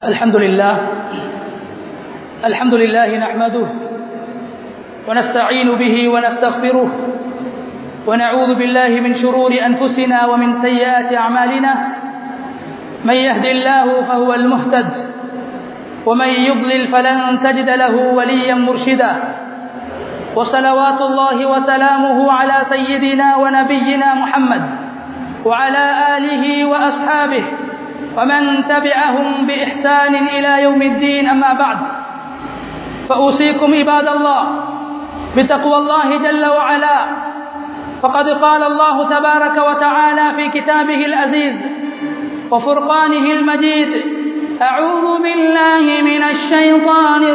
الحمد لله الحمد لله نحمده ونستعين به ونستغفره ونعوذ بالله من شرور أنفسنا ومن سيئات أعمالنا من يهد الله فهو المهتد ومن يضلل فلن تجد له وليا مرشدا وصلوات الله وسلامه على سيدنا ونبينا محمد وعلى آله وأصحابه ومن تبعهم بإحسان إلى يوم الدين أما بعد فأوصيكم عباد الله بتقوى الله جل وعلا فقد قال الله تبارك وتعالى في كتابه العزيز وفرقانه المجيد أعوذ بالله من الشيطان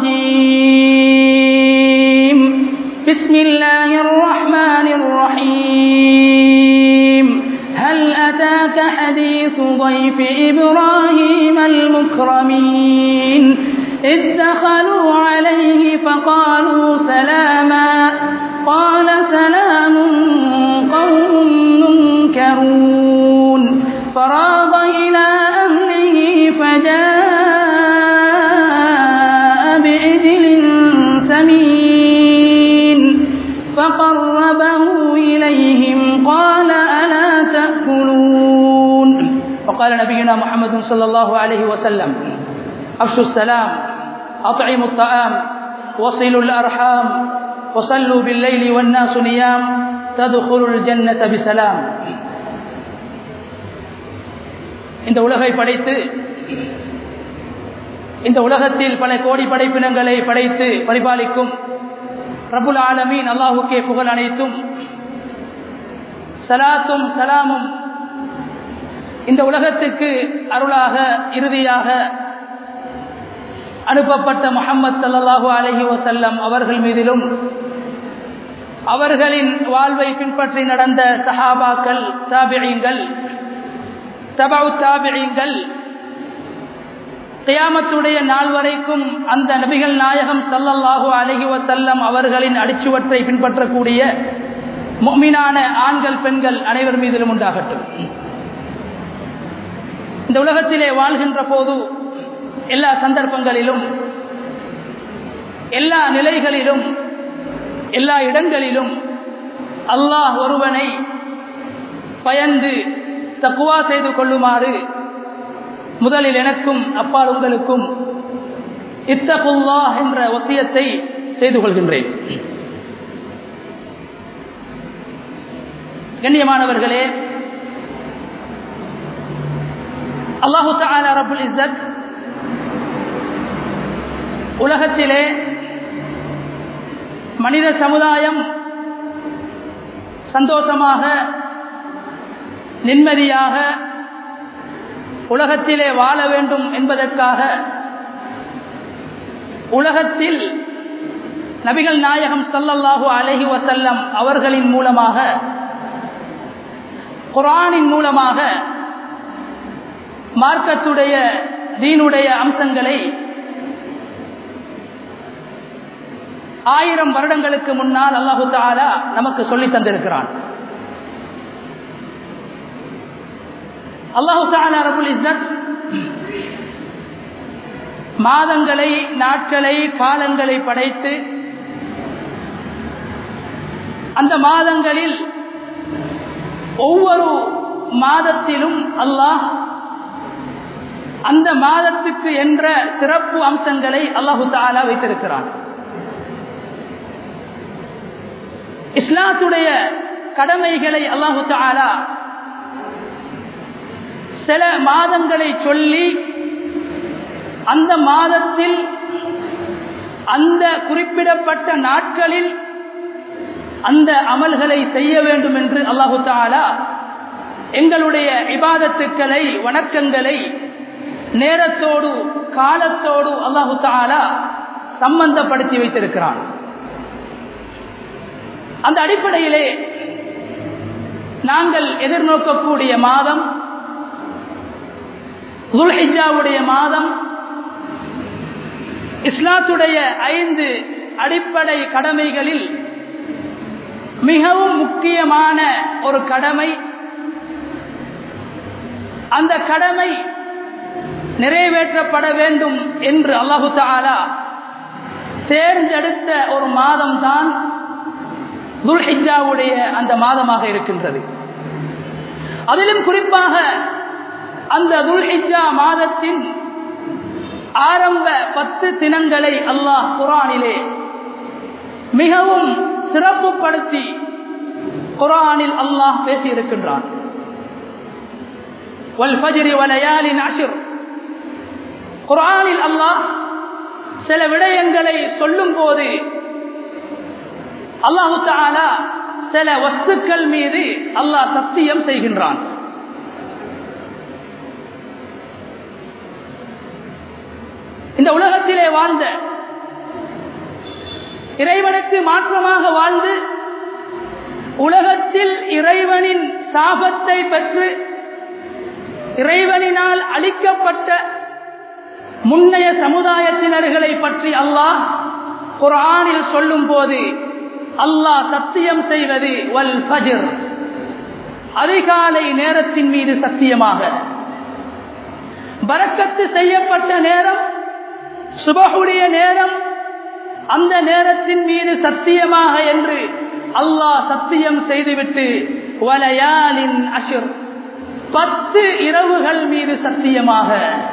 الرجيم بسم الله الرحمن الرحيم هل أتاك حديث ضيف إبراهيم المكرمين إذ دخلوا عليه فقالوا سلاما قال سلام قوم منكرون فراغ إلى أهله فجاء بعجل سمين فقربه إليهم قال ألا تأكلون وقال نبينا محمد صلى الله عليه وسلم أفشوا السلام أطعموا الطعام وصلوا الأرحام وصلوا بالليل والناس نيام تدخلوا الجنة بسلام இந்த உலகை படைத்து இந்த உலகத்தில் பல கோடி படைப்பினங்களை படைத்து பரிபாலிக்கும் ரபுல் ஆலமீன் அல்லாஹுக்கே புகழ் அனைத்தும் சலாத்தும் சலாமும் இந்த உலகத்துக்கு அருளாக இறுதியாக அனுப்பப்பட்ட முகம்மது சல்லாஹூ அலஹி வசல்லம் அவர்கள் மீதிலும் அவர்களின் வாழ்வை பின்பற்றி நடந்த சஹாபாக்கள் தாபிழிங்கள் தபவு தாபிழிங்கள் கியாமத்துடைய நாள் வரைக்கும் அந்த நபிகள் நாயகம் சல்லல்லாஹு அலஹி வசல்லம் அவர்களின் அடிச்சுவற்றை பின்பற்றக்கூடிய மீனான ஆண்கள் பெண்கள் அனைவர் மீதிலும் உண்டாகட்டும் இந்த உலகத்திலே வாழ்கின்ற போது எல்லா சந்தர்ப்பங்களிலும் எல்லா நிலைகளிலும் எல்லா இடங்களிலும் அல்லாஹ் ஒருவனை பயந்து தக்குவா செய்து கொள்ளுமாறு முதலில் எனக்கும் அப்பால் உங்களுக்கும் இத்தகுல்லா என்ற ஒத்தியத்தை செய்து கொள்கின்றேன் கண்ணியமானவர்களே அல்லாஹு தாலா ரபுல் இசத் உலகத்திலே மனித சமுதாயம் சந்தோஷமாக நிம்மதியாக உலகத்திலே வாழ வேண்டும் என்பதற்காக உலகத்தில் நபிகள் நாயகம் சல்லல்லாஹு அலஹி வசல்லம் அவர்களின் மூலமாக குரானின் மூலமாக மார்க்கத்துடைய தீனுடைய அம்சங்களை ஆயிரம் வருடங்களுக்கு முன்னால் அல்லாஹு தாலா நமக்கு சொல்லி தந்திருக்கிறான் அல்லாஹு தாலா ரபுல் இஸ்ஸத் மாதங்களை நாட்களை காலங்களை படைத்து அந்த மாதங்களில் ஒவ்வொரு மாதத்திலும் அல்லாஹ் அந்த மாதத்துக்கு என்ற சிறப்பு அம்சங்களை அல்லாஹு தாலா வைத்திருக்கிறான் இஸ்லாத்துடைய கடமைகளை அல்லாஹு தாலா சில மாதங்களை சொல்லி அந்த மாதத்தில் அந்த குறிப்பிடப்பட்ட நாட்களில் அந்த அமல்களை செய்ய வேண்டும் என்று அல்லாஹு தாலா எங்களுடைய இபாதத்துக்களை வணக்கங்களை நேரத்தோடு காலத்தோடு அல்லாஹு தாலா சம்பந்தப்படுத்தி வைத்திருக்கிறான் அந்த அடிப்படையிலே நாங்கள் எதிர்நோக்கக்கூடிய மாதம் துல்ஹிஜாவுடைய மாதம் இஸ்லாத்துடைய ஐந்து அடிப்படை கடமைகளில் மிகவும் முக்கியமான ஒரு கடமை அந்த கடமை நிறைவேற்றப்பட வேண்டும் என்று அல்லாஹு தாலா தேர்ந்தெடுத்த ஒரு மாதம் தான் துல்ஹிஜாவுடைய அந்த மாதமாக இருக்கின்றது அதிலும் குறிப்பாக அந்த துல்ஹிஜா மாதத்தின் ஆரம்ப பத்து தினங்களை அல்லாஹ் குரானிலே மிகவும் சிறப்புப்படுத்தி குரானில் அல்லாஹ் பேசியிருக்கின்றான் குரானில் அல்லாஹ் சில விடயங்களை சொல்லும் போது அல்லாஹு தாலா சில வஸ்துக்கள் மீது அல்லாஹ் சத்தியம் செய்கின்றான் இந்த உலகத்திலே வாழ்ந்த இறைவனுக்கு மாற்றமாக வாழ்ந்து உலகத்தில் இறைவனின் சாபத்தை பெற்று இறைவனினால் அளிக்கப்பட்ட முன்னைய சமுதாயத்தினர்களை பற்றி அல்லாஹ் குரானில் சொல்லும் போது அல்லாஹ் சத்தியம் செய்வது வல் ஃபஜர் அதிகாலை நேரத்தின் மீது சத்தியமாக பறக்கத்து செய்யப்பட்ட நேரம் சுபகுடைய நேரம் அந்த நேரத்தின் மீது சத்தியமாக என்று அல்லாஹ் சத்தியம் செய்துவிட்டு வலையாலின் அஷுர் பத்து இரவுகள் மீது சத்தியமாக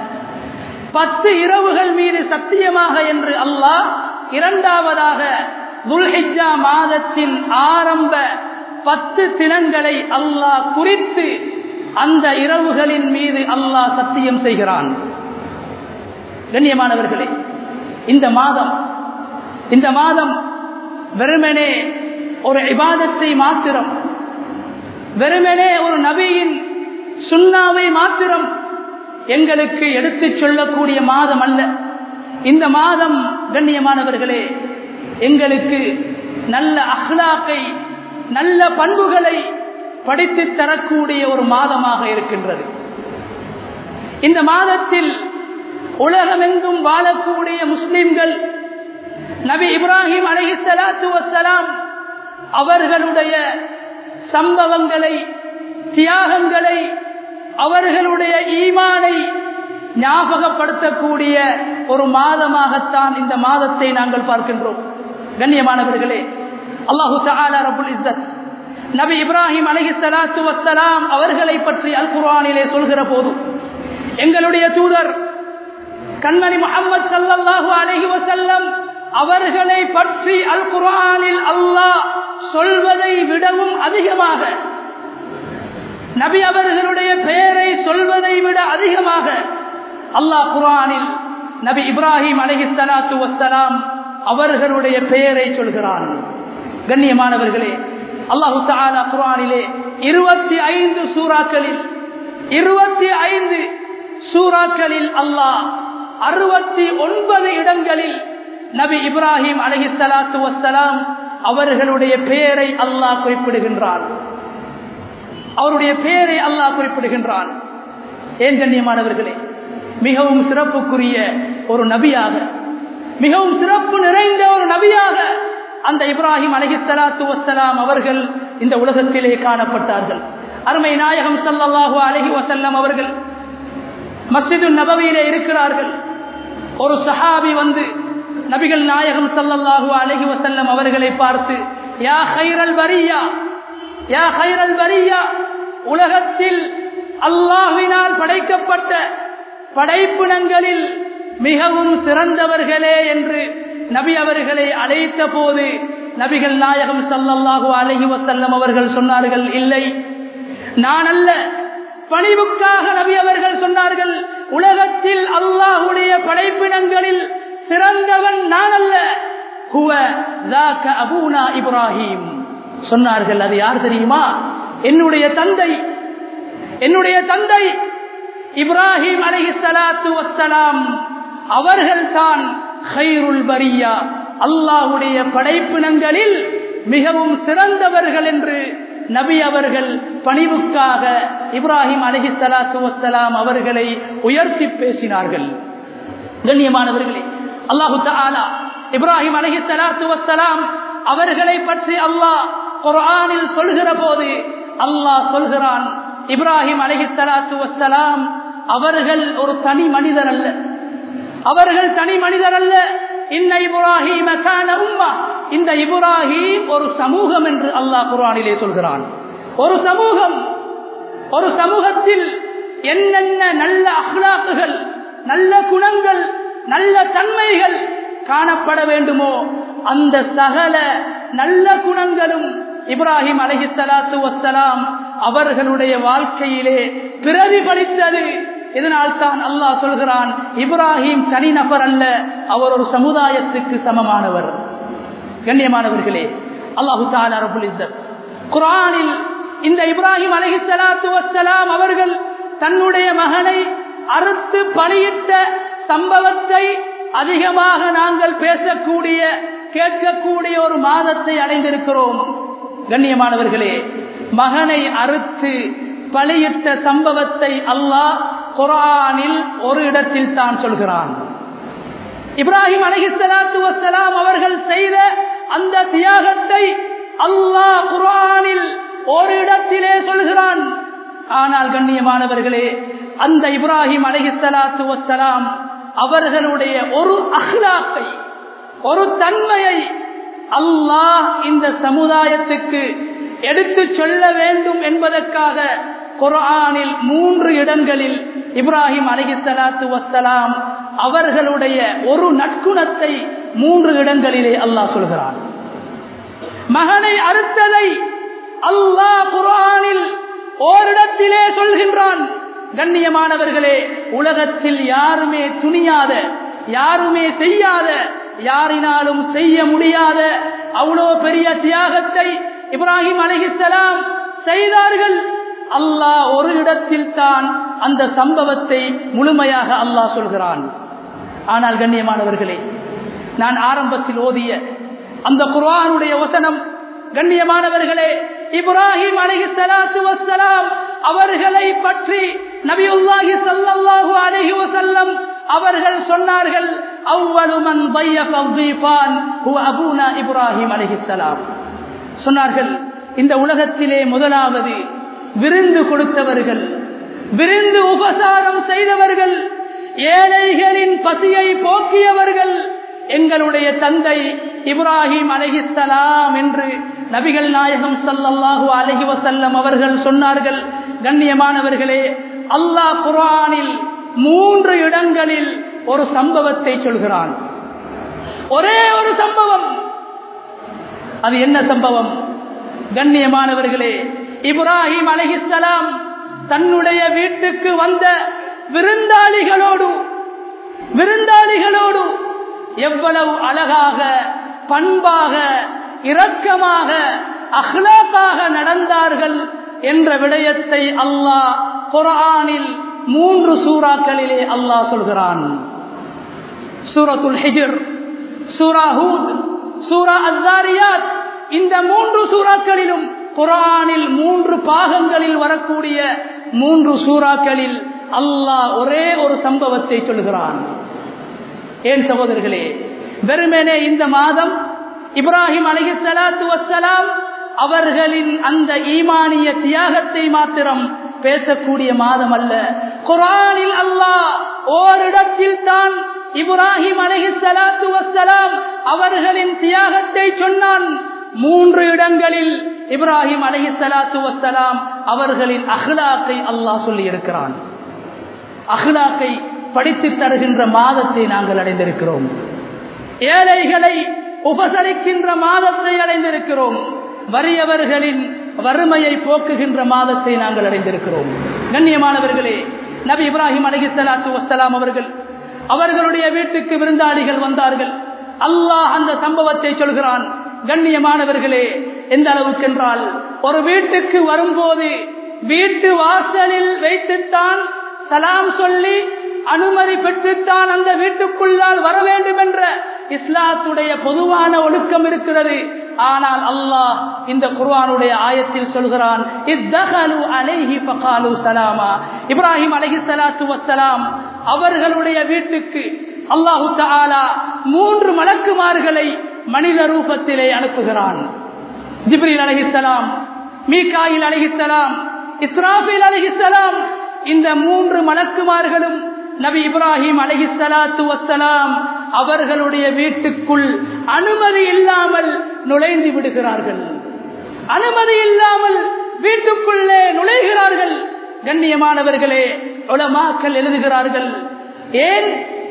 பத்து இரவுகள் மீது சத்தியமாக என்று அல்லாஹ் இரண்டாவதாக துல்ஹிஜா மாதத்தின் ஆரம்ப பத்து தினங்களை அல்லாஹ் குறித்து அந்த இரவுகளின் மீது அல்லாஹ் சத்தியம் செய்கிறான் கண்ணியமானவர்களே இந்த மாதம் இந்த மாதம் வெறுமனே ஒரு இபாதத்தை மாத்திரம் வெறுமனே ஒரு நபியின் சுண்ணாவை மாத்திரம் எங்களுக்கு எடுத்துச் சொல்லக்கூடிய மாதம் அல்ல இந்த மாதம் கண்ணியமானவர்களே எங்களுக்கு நல்ல அஹ்லாக்கை நல்ல பண்புகளை படித்து தரக்கூடிய ஒரு மாதமாக இருக்கின்றது இந்த மாதத்தில் உலகமெங்கும் வாழக்கூடிய முஸ்லிம்கள் நபி இப்ராஹிம் அலஹி சலாத்து வசலாம் அவர்களுடைய சம்பவங்களை தியாகங்களை அவர்களுடைய ஈமானை ஞாபகப்படுத்தக்கூடிய ஒரு மாதமாகத்தான் இந்த மாதத்தை நாங்கள் பார்க்கின்றோம் கண்ணியமானவர்களே அல்லாஹு தாலா ரபுல் இஸ்ஸத் நபி இப்ராஹிம் அலஹி சலாத்து வசலாம் அவர்களை பற்றி அல் குர்ஆனிலே சொல்கிற போது எங்களுடைய தூதர் கண்மணி முகமது சல்லல்லாஹு அலஹி வசல்லம் அவர்களை பற்றி அல் குர்ஆனில் அல்லாஹ் சொல்வதை விடவும் அதிகமாக நபி அவர்களுடைய பெயரை சொல்வதை விட அதிகமாக அல்லாஹ் குரானில் நபி இப்ராஹிம் அலஹி சலாத்து வசலாம் அவர்களுடைய பெயரை சொல்கிறான் கண்ணியமானவர்களே அல்லாஹு தாலா குரானிலே இருபத்தி ஐந்து சூறாக்களில் இருபத்தி ஐந்து சூறாக்களில் அல்லாஹ் அறுபத்தி ஒன்பது இடங்களில் நபி இப்ராஹிம் அலஹி சலாத்து வசலாம் அவர்களுடைய பெயரை அல்லாஹ் குறிப்பிடுகின்றான் அவருடைய பெயரை அல்லாஹ் குறிப்பிடுகின்றான் ஏன் கண்ணியமானவர்களே மிகவும் சிறப்புக்குரிய ஒரு நபியாக மிகவும் சிறப்பு நிறைந்த ஒரு நபியாக அந்த இப்ராஹிம் அலஹிசலாத்து வசலாம் அவர்கள் இந்த உலகத்திலே காணப்பட்டார்கள் அருமை நாயகம் சல்லல்லாஹு அலஹி வசல்லம் அவர்கள் மஸ்ஜிது நபவியிலே இருக்கிறார்கள் ஒரு சஹாபி வந்து நபிகள் நாயகம் சல்லல்லாஹு அலஹி வசல்லம் அவர்களை பார்த்து யா ஹைரல் வரியா யா ஹைரல் வரியா உலகத்தில் அல்லாஹ்வினால் படைக்கப்பட்ட படைப்பினங்களில் மிகவும் சிறந்தவர்களே என்று நபி அவர்களை அழைத்த போது நபிகள் நாயகம் சல்லல்லாஹு அலஹி வசல்லம் அவர்கள் சொன்னார்கள் இல்லை நான் அல்ல பணிவுக்காக நபி அவர்கள் சொன்னார்கள் உலகத்தில் அல்லாஹுடைய படைப்பினங்களில் சிறந்தவன் நான் அல்ல அபூனா இப்ராஹிம் சொன்னார்கள் அது யார் தெரியுமா என்னுடைய தந்தை என்னுடைய தந்தை இப்ராஹிம் அலஹி சலாத்து வசலாம் அவர்கள் தான் ஹைருல் பரியா அல்லாஹுடைய படைப்பினங்களில் மிகவும் சிறந்தவர்கள் என்று நபி அவர்கள் பணிவுக்காக இப்ராஹிம் அலஹி சலாத்து வசலாம் அவர்களை உயர்த்தி பேசினார்கள் கண்ணியமானவர்களே அல்லாஹு தாலா இப்ராஹிம் அலஹி சலாத்து வசலாம் அவர்களை பற்றி அல்லாஹ் குரானில் சொல்கிற போது அல்லாஹ் சொல்கிறான் இப்ராஹிம் அலஹி சலாத்து வசலாம் அவர்கள் ஒரு தனி மனிதர் அல்ல அவர்கள் தனி மனிதர் அல்ல இன்ன இப்ராஹிம் உம்மா இந்த இப்ராஹிம் ஒரு சமூகம் என்று அல்லாஹ் குரானிலே சொல்கிறான் ஒரு சமூகம் ஒரு சமூகத்தில் என்னென்ன நல்ல அஹ்லாக்குகள் நல்ல குணங்கள் நல்ல தன்மைகள் காணப்பட வேண்டுமோ அந்த சகல நல்ல குணங்களும் இப்ராஹிம் அலஹிசலாத்து வசலாம் அவர்களுடைய வாழ்க்கையிலே பிரதிபலித்தது இதனால் தான் அல்லாஹ் சொல்கிறான் இப்ராஹிம் தனிநபர் அல்ல அவர் ஒரு சமுதாயத்துக்கு சமமானவர் கண்ணியமானவர்களே அல்லாஹு தாலா குரானில் இந்த இப்ராஹிம் அலஹிசலாத்து வசலாம் அவர்கள் தன்னுடைய மகனை அறுத்து பலியிட்ட சம்பவத்தை அதிகமாக நாங்கள் பேசக்கூடிய கேட்கக்கூடிய ஒரு மாதத்தை அடைந்திருக்கிறோம் கண்ணியமானவர்களே மகனை அறுத்து பலியிட்ட சம்பவத்தை அல்லாஹ் குரானில் ஒரு இடத்தில் தான் சொல்கிறான் இப்ராஹிம் அலஹிசலாத்து வசலாம் அவர்கள் செய்த அந்த தியாகத்தை அல்லாஹ் குரானில் ஒரு இடத்திலே சொல்கிறான் ஆனால் கண்ணியமானவர்களே அந்த இப்ராஹிம் அலஹிசலாத்து வசலாம் அவர்களுடைய ஒரு அஹ்லாக்கை ஒரு தன்மையை அல்லாஹ் இந்த சமுதாயத்துக்கு எடுத்து சொல்ல வேண்டும் என்பதற்காக குரானில் மூன்று இடங்களில் இப்ராஹிம் அலஹிசலாத்து வசலாம் அவர்களுடைய ஒரு நற்குணத்தை மூன்று இடங்களிலே அல்லாஹ் சொல்கிறான் மகனை அறுத்ததை அல்லாஹ் குரானில் ஓரிடத்திலே சொல்கின்றான் கண்ணியமானவர்களே உலகத்தில் யாருமே துணியாத யாருமே செய்யாத யாரினாலும் செய்ய முடியாத அவ்வளோ பெரிய தியாகத்தை இப்ராஹிம் அலிஹிசலாம் செய்தார்கள் அல்லாஹ் ஒரு இடத்தில் தான் அந்த சம்பவத்தை முழுமையாக அல்லாஹ் சொல்கிறான் ஆனால் கண்ணியமானவர்களே நான் ஆரம்பத்தில் ஓதிய அந்த குர்ஆனுடைய வசனம் கண்ணியமானவர்களே இப்ராஹிம் அலஹி சலாத்து வசலாம் அவர்களை பற்றி நபியுல்லாஹி சல்லல்லாஹு அலைஹி வஸல்லம் அவர்கள் சொன்னார்கள் அவ்வளவு மன் ضيف الضيفان هو ابونا இப்ராஹிம் அலைஹிஸ்ஸலாம் சொன்னார்கள் இந்த உலகத்திலே முதலாவது விருந்து கொடுத்தவர்கள் விருந்து உபசாரம் செய்தவர்கள் ஏழைகளின் பசியை போக்கியவர்கள் எங்களுடைய தந்தை இப்ராஹிம் அலஹிஸ்லாம் என்று நபிகள் நாயகம் சல்லல்லாஹு அலஹி வசல்லம் அவர்கள் சொன்னார்கள் கண்ணியமானவர்களே அல்லாஹ் குரானில் மூன்று இடங்களில் ஒரு சம்பவத்தை சொல்கிறான் ஒரே ஒரு சம்பவம் அது என்ன சம்பவம் கண்ணியமானவர்களே இப்ராஹிம் அலஹிஸ்லாம் தன்னுடைய வீட்டுக்கு வந்த விருந்தாளிகளோடு விருந்தாளிகளோடு எவ்வளவு அழகாக பண்பாக இரக்கமாக அஹ்லாக்காக நடந்தார்கள் என்ற விடயத்தை அல்லாஹ் குரானில் மூன்று சூறாக்களிலே அல்லாஹ் சொல்கிறான் சூரத்துல் ஹிஜர் சூரா ஹூத் சூரா அசாரியாத் இந்த மூன்று சூறாக்களிலும் குரானில் மூன்று பாகங்களில் வரக்கூடிய மூன்று சூறாக்களில் அல்லாஹ் ஒரே ஒரு சம்பவத்தை சொல்கிறான் ஏன் சகோதரர்களே வெறுமனே இந்த மாதம் இப்ராஹிம் அலஹி சலாத்து வசலாம் அவர்களின் அந்த ஈமானிய தியாகத்தை மாத்திரம் பேசக்கூடிய மாதம் அல்ல குரானில் அல்லாஹ் ஓரிடத்தில் தான் இப்ராஹிம் அலஹி சலாத்து வசலாம் அவர்களின் தியாகத்தை சொன்னான் மூன்று இடங்களில் இப்ராஹிம் அலஹி சலாத்து வசலாம் அவர்களின் அஹ்லாக்கை அல்லாஹ் சொல்லி இருக்கிறான் அஹ்லாக்கை படித்து தருகின்ற மாதத்தை நாங்கள் அடைந்திருக்கிறோம் ஏழைகளை உபசரிக்கின்ற மாதத்தை அடைந்திருக்கிறோம் வறியவர்களின் வறுமையை போக்குகின்ற மாதத்தை நாங்கள் அடைந்திருக்கிறோம் கண்ணியமானவர்களே நபி இப்ராஹிம் அலஹி சலாத்து வசலாம் அவர்கள் அவர்களுடைய வீட்டுக்கு விருந்தாளிகள் வந்தார்கள் அல்லாஹ் அந்த சம்பவத்தை சொல்கிறான் கண்ணியமானவர்களே எந்த அளவுக்கு என்றால் ஒரு வீட்டுக்கு வரும்போது வீட்டு வாசலில் வைத்துத்தான் சலாம் சொல்லி அனுமதி பெற்றுத்தான் அந்த வீட்டுக்குள்ளால் வர வேண்டும் என்ற இஸ்லாத்துடைய பொதுவான ஒழுக்கம் இருக்கிறது ஆனால் அல்லாஹ் இந்த குர்வானுடைய ஆயத்தில் சொல்கிறான் சலாமா இப்ராஹிம் அலஹி சலாத்து வசலாம் அவர்களுடைய வீட்டுக்கு அல்லாஹு தாலா மூன்று மலக்குமார்களை மனித ரூபத்திலே அனுப்புகிறான் ஜிப்ரீல் அலஹிசலாம் மீகாயில் அலஹிசலாம் இஸ்ராஃபில் அலஹிசலாம் இந்த மூன்று மலக்குமார்களும் நபி இப்ராஹிம் அலஹிசலாத்து வசலாம் அவர்களுடைய வீட்டுக்குள் அனுமதி இல்லாமல் நுழைந்து விடுகிறார்கள் அனுமதி இல்லாமல் வீட்டுக்குள்ளே நுழைகிறார்கள் கண்ணியமானவர்களே உலமாக்கள் எழுதுகிறார்கள் ஏன்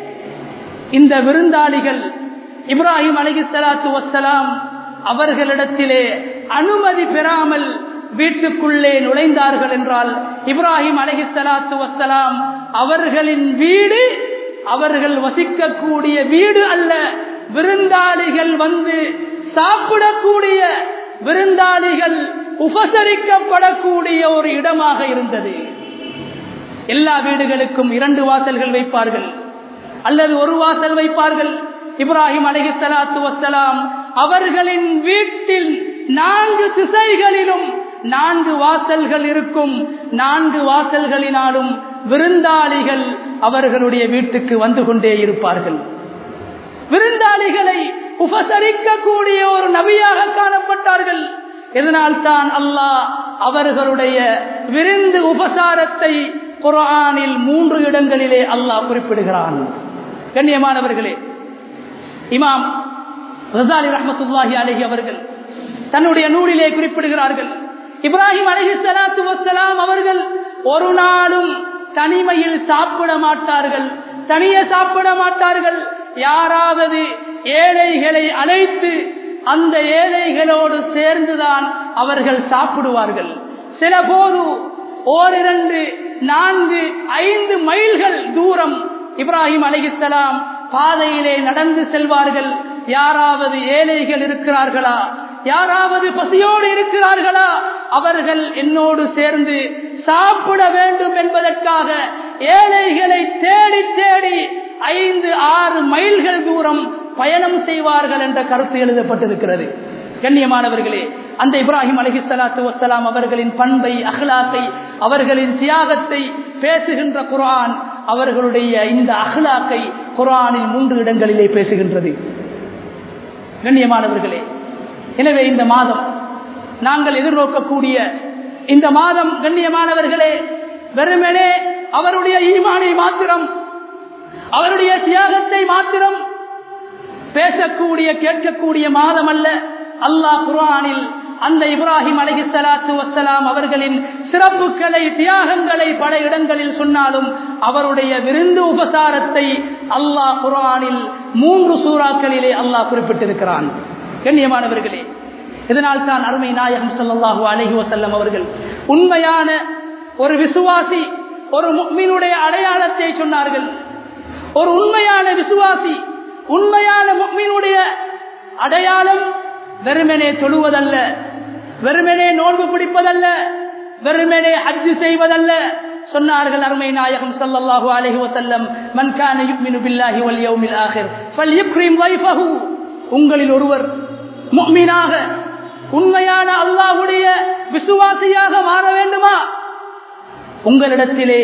இந்த விருந்தாளிகள் இப்ராஹிம் அலிசலாத்து வசலாம் அவர்களிடத்திலே அனுமதி பெறாமல் வீட்டுக்குள்ளே நுழைந்தார்கள் என்றால் இப்ராஹிம் அலஹிசலாத்து வசலாம் அவர்களின் வீடு அவர்கள் வசிக்கக்கூடிய வீடு அல்ல விருந்தாளிகள் வந்து சாப்பிடக்கூடிய விருந்தாளிகள் உபசரிக்கப்படக்கூடிய ஒரு இடமாக இருந்தது எல்லா வீடுகளுக்கும் இரண்டு வாசல்கள் வைப்பார்கள் அல்லது ஒரு வாசல் வைப்பார்கள் இப்ராஹிம் அலஹி சலாத்து வசலாம் அவர்களின் வீட்டில் நான்கு திசைகளிலும் நான்கு வாசல்கள் இருக்கும் நான்கு வாசல்களினாலும் விருந்தாளிகள் அவர்களுடைய வீட்டுக்கு வந்து கொண்டே இருப்பார்கள் விருந்தாளிகளை உபசரிக்கக்கூடிய ஒரு நபியாக காணப்பட்டார்கள் இதனால் தான் அல்லாஹ் அவர்களுடைய விருந்து உபசாரத்தை குரானில் மூன்று இடங்களிலே அல்லாஹ் குறிப்பிடுகிறான் கண்ணியமானவர்களே இமாம் ரசாலி ரஹமத்துல்லாஹி அலஹி அவர்கள் தன்னுடைய நூலிலே குறிப்பிடுகிறார்கள் இப்ராஹிம் அலஹி சலாத்து வசலாம் அவர்கள் ஒரு நாளும் தனிமையில் சாப்பிட மாட்டார்கள் தனியே சாப்பிட மாட்டார்கள் யாராவது ஏழைகளை அழைத்து அந்த ஏழைகளோடு சேர்ந்துதான் அவர்கள் சாப்பிடுவார்கள் சில போது ஓரிரண்டு நான்கு ஐந்து மைல்கள் தூரம் இப்ராஹிம் அலிகலாம் பாதையிலே நடந்து செல்வார்கள் யாராவது ஏழைகள் இருக்கிறார்களா யாராவது பசியோடு இருக்கிறார்களா அவர்கள் என்னோடு சேர்ந்து சாப்பிட வேண்டும் என்பதற்காக ஏழைகளை தேடி தேடி ஐந்து ஆறு மைல்கள் தூரம் பயணம் செய்வார்கள் என்ற கருத்து எழுதப்பட்டிருக்கிறது கண்ணியமானவர்களே அந்த இப்ராஹிம் அலஹி சலாத்து வசலாம் அவர்களின் பண்பை அஹ்லாத்தை அவர்களின் தியாகத்தை பேசுகின்ற குரான் அவர்களுடைய இந்த அஹ்லாக்கை குரானில் மூன்று இடங்களிலே பேசுகின்றது கண்ணியமானவர்களே எனவே இந்த மாதம் நாங்கள் எதிர்நோக்கக்கூடிய இந்த மாதம் கண்ணியமானவர்களே வெறுமனே அவருடைய ஈமானை மாத்திரம் அவருடைய தியாகத்தை மாத்திரம் பேசக்கூடிய கேட்கக்கூடிய மாதம் அல்ல அல்லாஹ் குரானில் அந்த இப்ராஹிம் அலஹி சலாத்து வசலாம் அவர்களின் சிறப்புகளை தியாகங்களை பல இடங்களில் சொன்னாலும் அவருடைய விருந்து உபசாரத்தை அல்லாஹ் குரானில் மூன்று சூறாக்களிலே அல்லாஹ் குறிப்பிட்டிருக்கிறான் கண்ணியமானவர்களே இதனால் தான் அருமை நாயகம் சல்லாஹூ அலஹி வசல்லம் அவர்கள் உண்மையான ஒரு விசுவாசி ஒரு முக்மீனுடைய அடையாளத்தை சொன்னார்கள் ஒரு உண்மையான விசுவாசி உண்மையான முக்மீனுடைய அடையாளம் வெறுமனே தொழுவதல்ல வெறுமனே நோன்பு பிடிப்பதல்ல வெறுமனே ஹஜ்ஜு செய்வதல்ல சொன்னார்கள் அருமை நாயகம் ஸல்லல்லாஹு அலைஹி வஸல்லம் மன் கான யுமினு பில்லாஹி வல் யௌமில் ஆகிர் ஃபல்யுக்ரிம் தைஃபஹு உங்களில் ஒருவர் முஃமினாக உண்மையான அல்லாஹ்வுடைய விசுவாசியாக மாற வேண்டுமா உங்களிடத்திலே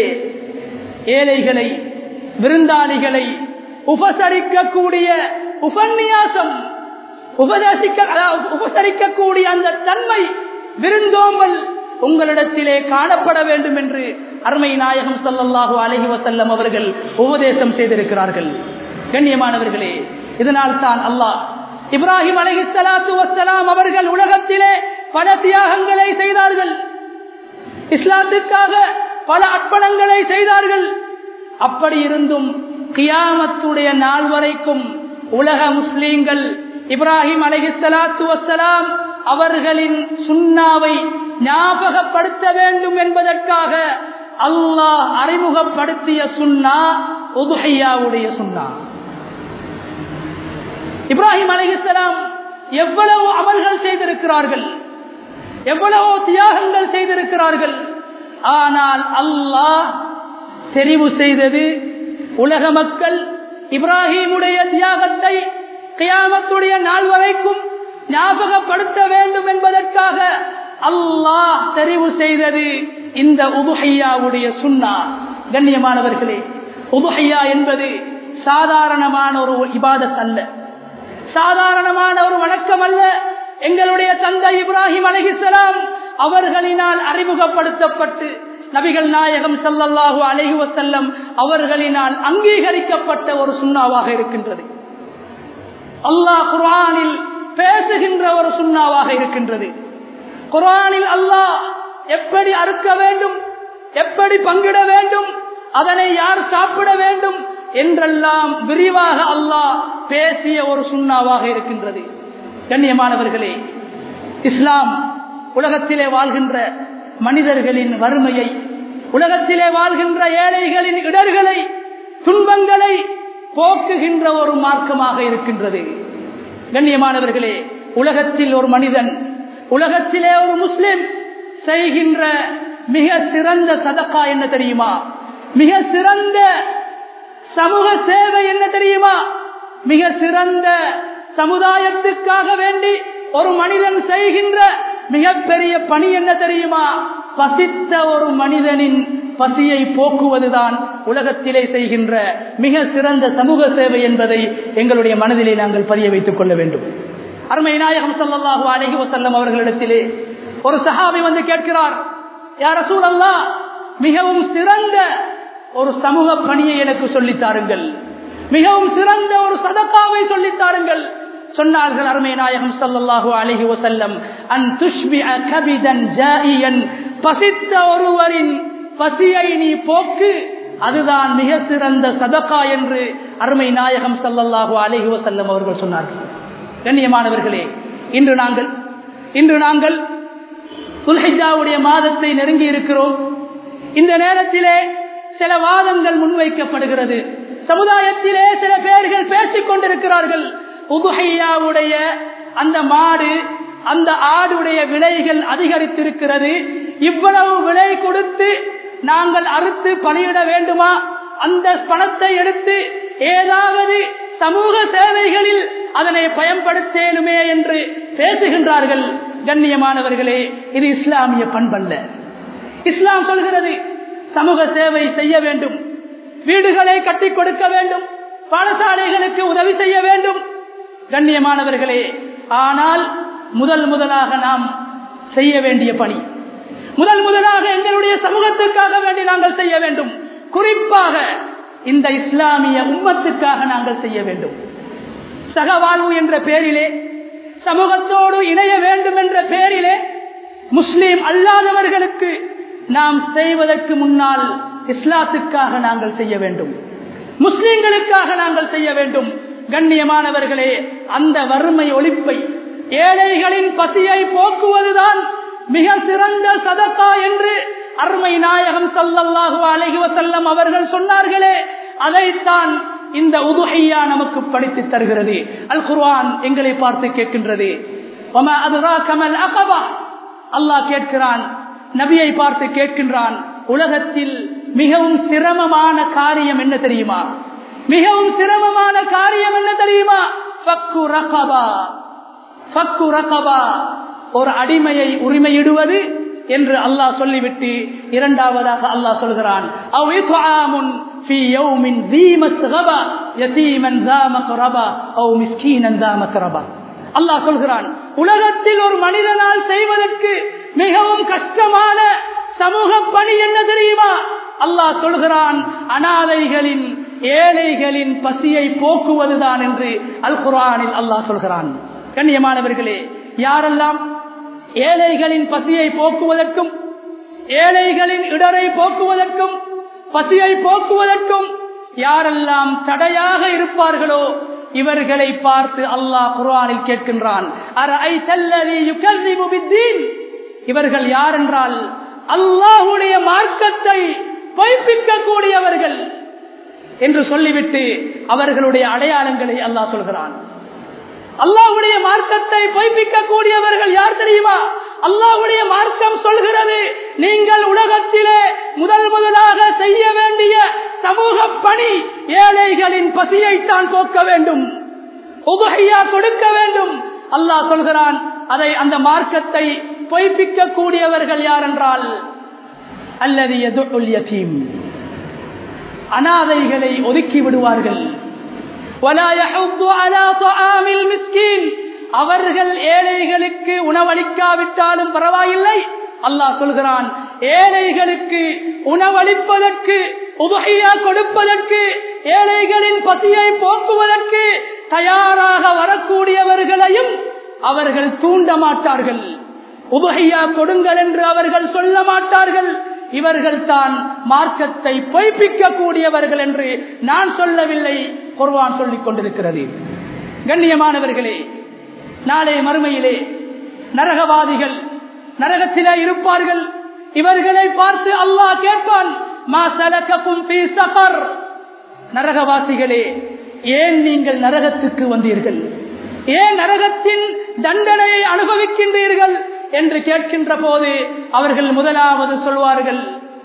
ஏழைகளை விருந்தாளிகளை உபசரிக்கக்கூடிய உபன்யாசம் உபதேசிக்க அதாவது உபசரிக்கக்கூடிய அந்த தன்மை விருந்தோம்பல் உங்களிடத்திலே காணப்பட வேண்டும் என்று அருமை நாயகம் ஸல்லல்லாஹு அலைஹி வஸல்லம் அவர்கள் உபதேசம் செய்திருக்கிறார்கள் கண்ணியமானவர்களே இதனால் தான் அல்லாஹ் இப்ராஹிம் அலைஹிஸ்ஸலாத்து வஸ்ஸலாம் அவர்கள் உலகத்திலே பல தியாகங்களை செய்தார்கள் இஸ்லாத்துக்காக பல அர்ப்பணங்களை செய்தார்கள் அப்படி இருந்தும் கியாமத்துடைய நாள் வரைக்கும் உலக முஸ்லீம்கள் இப்ராஹிம் அலைஹிஸ்ஸலாத்து வஸ்ஸலாம் அவர்களின் சுண்ணாவை ஞாபகப்படுத்த வேண்டும் என்பதற்காக அல்லாஹ் அறிமுகப்படுத்திய சுண்ணா உதுஹையாவுடைய சுண்ணா இப்ராஹிம் அலைஹிஸ்ஸலாம் எவ்வளவு அமல்கள் செய்திருக்கிறார்கள் எவ்வளவோ தியாகங்கள் செய்திருக்கிறார்கள் ஆனால் அல்லாஹ் தெரிவு செய்தது உலக மக்கள் இப்ராஹிமுடைய தியாகத்தை கியாமத்துடைய நாள் வரைக்கும் ஞாபகப்படுத்த வேண்டும் என்பதற்காக அல்லாஹ் தெரிவு செய்தது இந்த உதுஹையாவுடைய சுண்ணா கண்ணியமானவர்களே உதுஹையா என்பது சாதாரணமான ஒரு இபாதத் அல்ல சாதாரணமான ஒரு வணக்கம் அல்ல எங்களுடைய தந்தை இப்ராஹிம் அலஹிசலாம் அவர்களினால் அறிமுகப்படுத்தப்பட்டு நபிகள் நாயகம் ஸல்லல்லாஹு அலைஹி வஸல்லம் அவர்களினால் அங்கீகரிக்கப்பட்ட ஒரு சுண்ணாவாக இருக்கின்றது அல்லாஹ் குர்ஆனில் பேசுகின்ற ஒரு சுண்ணாவாக இருக்கின்றது குர்ஆனில் அல்லாஹ் எப்படி அறுக்க வேண்டும் எப்படி பங்கிட வேண்டும் அதனை யார் சாப்பிட வேண்டும் என்றெல்லாம் விரிவாக அல்லாஹ் பேசிய ஒரு சுண்ணாவாக இருக்கின்றது கண்ணியமானவர்களே இஸ்லாம் உலகத்திலே வாழ்கின்ற மனிதர்களின் வறுமையை உலகத்திலே வாழ்கின்ற ஏழைகளின் இடர்களை துன்பங்களை போக்குகின்ற ஒரு மார்க்கமாக இருக்கின்றது கண்ணியமானவர்களே உலகத்தில் ஒரு மனிதன் உலகத்திலே ஒரு முஸ்லிம் செய்கின்ற மிக சிறந்த சதக்கா என்ன தெரியுமா மிக சிறந்த சமூக சேவை என்ன தெரியுமா மிக சிறந்த சமுதாயத்துக்காக வேண்டி ஒரு மனிதன் செய்கின்ற மிகப்பெரிய பணி என்ன தெரியுமா பசித்த ஒரு மனிதனின் பசியை போக்குவதுதான் உலகத்திலே செய்கின்ற மிக சிறந்த சமூக சேவை என்பதை எங்களுடைய மனதிலே நாங்கள் பதிய வைத்துக் கொள்ள வேண்டும் அருமை நாயகம் சல்லாஹூ அலஹி வசல்லம் அவர்களிடத்திலே ஒரு சஹாபி வந்து கேட்கிறார் யார சூழல்லா மிகவும் சிறந்த ஒரு சமூக பணியை எனக்கு சொல்லித்தாருங்கள் மிகவும் சிறந்த ஒரு சதக்காவை சொல்லித்தாருங்கள் சொன்னார்கள் அருமை நாயகம் சல்லல்லாஹு அலஹி வசல்லம் அன் துஷ்பி கபிதன் ஜாயியன் பசித்த ஒருவரின் பசியை நீ போக்கு அதுதான் மிக சிறந்த சதக்கா என்று அருமை நாயகம் சல்லல்லாஹு அலஹி வசல்லம் அவர்கள் சொன்னார்கள் கண்ணியமானவர்களே இன்று நாங்கள் இன்று நாங்கள் துல்ஹிஜாவுடைய மாதத்தை நெருங்கி இருக்கிறோம் இந்த நேரத்திலே சில வாதங்கள் முன்வைக்கப்படுகிறது சமுதாயத்திலே சில பேர்கள் பேசிக் கொண்டிருக்கிறார்கள் உதுஹையாவுடைய அந்த மாடு அந்த ஆடுடைய விலைகள் அதிகரித்திருக்கிறது இவ்வளவு விலை கொடுத்து நாங்கள் அறுத்து பலியிட வேண்டுமா அந்த பணத்தை எடுத்து ஏதாவது சமூக சேவைகளில் அதனை பயன்படுத்தேனுமே என்று பேசுகின்றார்கள் கண்ணியமானவர்களே இது இஸ்லாமிய பண்பல்ல இஸ்லாம் சொல்கிறது சமூக சேவை செய்ய வேண்டும் வீடுகளை கட்டி கொடுக்க வேண்டும் பாடசாலைகளுக்கு உதவி செய்ய வேண்டும் கண்ணியமானவர்களே ஆனால் முதல் முதலாக நாம் செய்ய வேண்டிய பணி முதல் முதலாக எங்களுடைய சமூகத்திற்காக வேண்டி நாங்கள் செய்ய வேண்டும் குறிப்பாக இந்த இஸ்லாமிய உம்மத்துக்காக நாங்கள் செய்ய வேண்டும் சகவாழ்வு என்ற பெயரிலே சமூகத்தோடு இணைய வேண்டும் என்ற பெயரிலே முஸ்லீம் அல்லாதவர்களுக்கு நாம் செய்வதற்கு முன்னால் இஸ்லாத்துக்காக நாங்கள் செய்ய வேண்டும் முஸ்லிம்களுக்காக நாங்கள் செய்ய வேண்டும் கண்ணியமானவர்களே அந்த வறுமை ஒழிப்பை ஏழைகளின் பசியை போக்குவதுதான் மிக சிறந்த சதக்கா என்று அருமை நாயகம் சல்லல்லாஹு அலஹி வசல்லம் அவர்கள் சொன்னார்களே அதைத்தான் இந்த உதுஹையா நமக்கு படித்து தருகிறது அல் குர்ஆன் எங்களை பார்த்து கேட்கின்றது அல்லாஹ் கேட்கிறான் நபியை பார்த்து கேட்கின்றான் உலகத்தில் மிகவும் சிரமமான காரியம் என்ன தெரியுமா மிகவும் சிரமமான காரியம் என்ன தெரியுமா ஃபக்கு ரகபா ஃபக்கு ரகபா ஒரு அடிமையை உரிமையிடுவது என்று அல்லாஹ் சொல்லிவிட்டு இரண்டாவதாக அல்லாஹ் சொல்கிறான் في يوم ذي مسغبة يتيما ذا مقربة أو مسكينا ذا مقربة அல்லாஹ் சொல்கிறான் உலகத்தில் ஒரு மனிதனால் செய்வதற்கு மிகவும் கஷ்டமான சமூக பணி என்ன தெரியுமா அல்லாஹ் சொல்கிறான் அனாதைகளின் ஏழைகளின் பசியை போக்குவதுதான் என்று அல் குரானில் அல்லாஹ் சொல்கிறான் கண்ணியமானவர்களே யாரெல்லாம் ஏழைகளின் பசியை போக்குவதற்கும் ஏழைகளின் இடரை போக்குவதற்கும் பசியை போக்குவதற்கும் யாரெல்லாம் தடையாக இருப்பார்களோ இவர்களை பார்த்து அல்லாஹ் குர்ஆனில் கேட்கின்றான் இவர்கள் யார் என்றால் அல்லாஹுடைய மார்க்கத்தை பொய்ப்பிக்க கூடியவர்கள் என்று சொல்லிவிட்டு அவர்களுடைய அடையாளங்களை அல்லாஹ் சொல்கிறான் அல்லாஹுடைய மார்க்கத்தை பொய்ப்பிக்க கூடியவர்கள் யார் தெரியுமா அல்லாஹுடைய மார்க்கம் சொல்கிறது நீங்கள் உலகத்திலே முதல் முதலாக செய்ய வேண்டிய சமூக பணி ஏழைகளின் பசியைத்தான் போக்க வேண்டும் உபகையா கொடுக்க வேண்டும் அல்லாஹ் சொல்கிறான் அதை அந்த மார்க்கத்தை பொய்ப்பிக்க கூடியவர்கள் யார் என்றால் அல்லது எதுல் யதீம் அனாதைகளை ஒதுக்கி விடுவார்கள் அவர்கள் ஏழைகளுக்கு உணவளிக்காவிட்டாலும் பரவாயில்லை அல்லாஹ் சொல்கிறான் ஏழைகளுக்கு உணவளிப்பதற்கு உபகையா கொடுப்பதற்கு ஏழைகளின் பசியை போக்குவதற்கு தயாராக வரக்கூடியவர்களையும் அவர்கள் தூண்ட மாட்டார்கள் உபகையா கொடுங்கள் என்று அவர்கள் சொல்ல மாட்டார்கள் இவர்கள் தான் மார்க்கத்தை பொய்ப்பிக்க கூடியவர்கள் என்று நான் சொல்லவில்லை குர்வான் சொல்லிக் கொண்டிருக்கிறது கண்ணியமானவர்களே நாளை மறுமையிலே நரகவாதிகள் நரகத்திலே இருப்பார்கள் இவர்களை பார்த்து அல்லாஹ் கேட்பான் மா சலக்கக்கும் ஃபீ சஃபர் நரகவாசிகளே ஏன் நீங்கள் நரகத்துக்கு வந்தீர்கள் ஏன் நரகத்தின் தண்டனையை அனுபவிக்கின்றீர்கள் என்று கேட்கின்ற போது அவர்கள் முதலாவது சொல்வார்கள்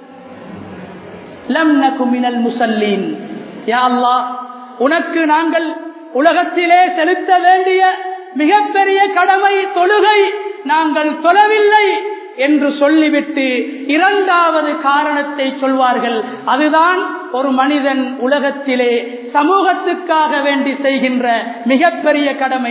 லம் நகுமினல் முசல்லீன் யா அல்லாஹ் உனக்கு நாங்கள் உலகத்திலே செலுத்த வேண்டிய மிகப்பெரிய கடமை தொழுகை நாங்கள் தொழவில்லை என்று சொல்லிவிட்டு இரண்டாவது காரணத்தை சொல்வார்கள் அதுதான் ஒரு மனிதன் உலகத்திலே சமூகத்துக்காக வேண்டி செய்கின்ற மிகப்பெரிய கடமை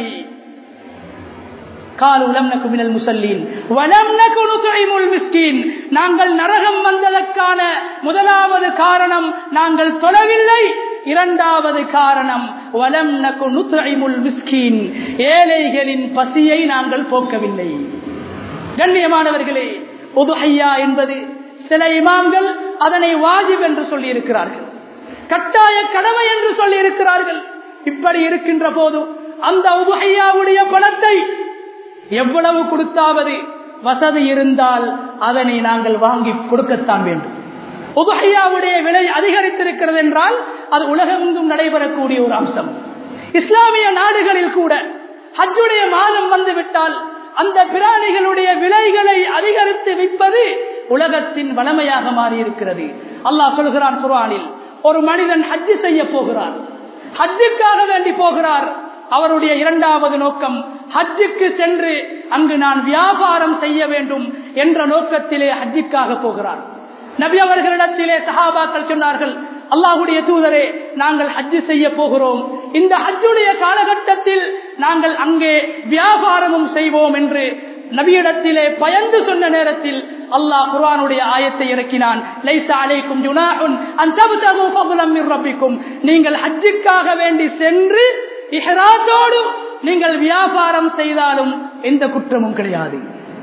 நாங்கள் நரகம் வந்ததற்கான முதலாவது காரணம் நாங்கள் தொழவில்லை இரண்டாவது காரணம் வலம் நகுனுல் மிஸ்கீன் ஏழைகளின் பசியை நாங்கள் போக்கவில்லை கண்ணியமானவர்களே உதுஹையா என்பது சில இமாம்கள் அதனை வாஜிப் என்று சொல்லி இருக்கிறார்கள் கட்டாய கடமை என்று சொல்லி இருக்கிறார்கள் இப்படி இருக்கின்ற போது அந்த உதுஹையாவுடைய பணத்தை எவ்வளவு கொடுத்தாவது வசதி இருந்தால் அதனை நாங்கள் வாங்கி கொடுக்கத்தான் வேண்டும் உபஹையாவுடைய விலை அதிகரித்திருக்கிறது என்றால் அது உலகமெங்கும் நடைபெறக்கூடிய ஒரு அம்சம் இஸ்லாமிய நாடுகளில் கூட ஹஜ்ஜுடைய மாதம் வந்துவிட்டால் அந்த பிராணிகளுடைய விலைகளை அதிகரித்து விற்பது உலகத்தின் வளமையாக மாறி இருக்கிறது அல்லாஹ் சொல்கிறான் குரானில் ஒரு மனிதன் ஹஜ்ஜு செய்ய போகிறார் ஹஜ்ஜுக்காக வேண்டி போகிறார் அவருடைய இரண்டாவது நோக்கம் ஹஜ்ஜுக்கு சென்று அங்கு நான் வியாபாரம் செய்ய வேண்டும் என்ற நோக்கத்திலே ஹஜ்ஜுக்காக போகிறார் நபி அவர்களிடத்திலே சஹாபாக்கள் சொன்னார்கள் அல்லாஹுடைய தூதரே நாங்கள் ஹஜ்ஜு செய்ய போகிறோம் இந்த ஹஜ்ஜுடைய காலகட்டத்தில் நாங்கள் அங்கே வியாபாரமும் செய்வோம் என்று நபியிடத்திலே பயந்து சொன்ன நேரத்தில் அல்லாஹ் குர்ஆனுடைய ஆயத்தை இறக்கினான் லைசா அலைக்கும் ஜுனாஹுன் அன் தப்தகு ஃபضلا மின் ரப்பிக்கும் நீங்கள் ஹஜ்ஜுக்காக வேண்டி சென்று இஹ்ராத்தோடு நீங்கள் வியாபாரம் செய்தாலும் எந்த குற்றமும் கிடையாது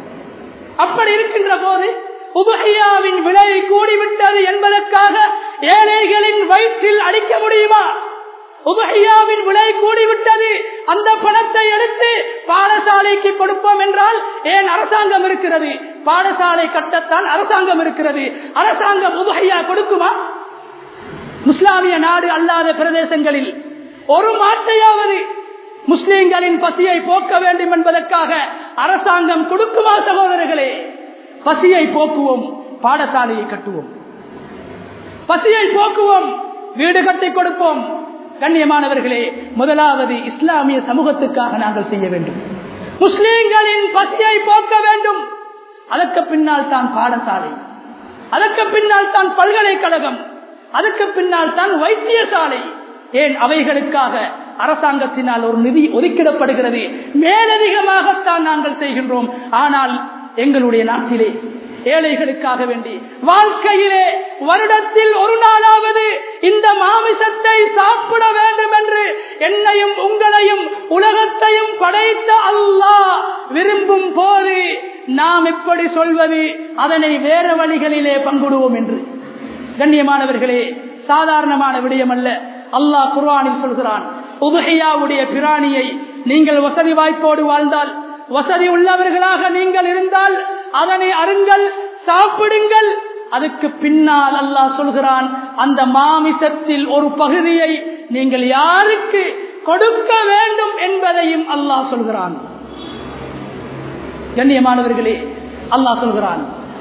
அப்படி இருக்கின்ற போது உபஹையாவின் விலை கூடிவிட்டது என்பதற்காக ஏழைகளின் வயிற்றில் அடிக்க முடியுமா உபஹையாவின் விலை கூடிவிட்டது அந்த பணத்தை எடுத்து பாடசாலைக்கு கொடுப்போம் என்றால் ஏன் அரசாங்கம் இருக்கிறது பாடசாலை கட்டத்தான் அரசாங்கம் இருக்கிறது அரசாங்கம் உபஹையா கொடுக்குமா முஸ்லாமிய நாடு அல்லாத பிரதேசங்களில் ஒரு மாட்டையாவது முஸ்லிம்களின் பசியை போக்க வேண்டும் என்பதற்காக அரசாங்கம் கொடுக்குமா சகோதரர்களே பசியை போக்குவோம் பாடசாலையை கட்டுவோம் பசியை போக்குவோம் வீடு கட்டி கொடுப்போம் கண்ணியமானவர்களே முதலாவது இஸ்லாமிய சமூகத்துக்காக நாங்கள் செய்ய வேண்டும் முஸ்லிம்களின் பசியை போக்க வேண்டும் அதற்கு பின்னால் தான் பாடசாலை அதற்கு பின்னால் தான் பல்கலைக்கழகம் அதற்கு பின்னால் தான் வைத்தியசாலை ஏன் அவைகளுக்காக அரசாங்கத்தினால் ஒரு நிதி ஒதுக்கிடப்படுகிறது மேலதிகமாகத்தான் நாங்கள் செய்கின்றோம் ஆனால் எங்களுடைய நாட்டிலே ஏழைகளுக்காக வேண்டி வாழ்க்கையிலே வருடத்தில் ஒரு நாளாவது இந்த மாமிசத்தை சாப்பிட வேண்டும் என்று என்னையும் உங்களையும் உலகத்தையும் படைத்த அல்லாஹ் விரும்பும் போது நாம் எப்படி சொல்வது அதனை வேற வழிகளிலே பங்குடுவோம் என்று கண்ணியமானவர்களே சாதாரணமான விடயம் அல்ல அல்லாஹ் குர்ஆனில் சொல்கிறான் உதுஹையாவுடைய பிராணியை நீங்கள் வசதி வாய்ப்போடு வாழ்ந்தால் வசதி உள்ளவர்களாக நீங்கள் இருந்தால் அதனை அருங்கள் சாப்பிடுங்கள் அதுக்கு பின்னால் அல்லாஹ் சொல்கிறான் அந்த மாமிசத்தில் ஒரு பகுதியை நீங்கள் யாருக்கு கொடுக்க வேண்டும் என்பதையும் அல்லாஹ் சொல்கிறான் கண்ணியமானவர்களே அல்லாஹ் சொல்கிறான்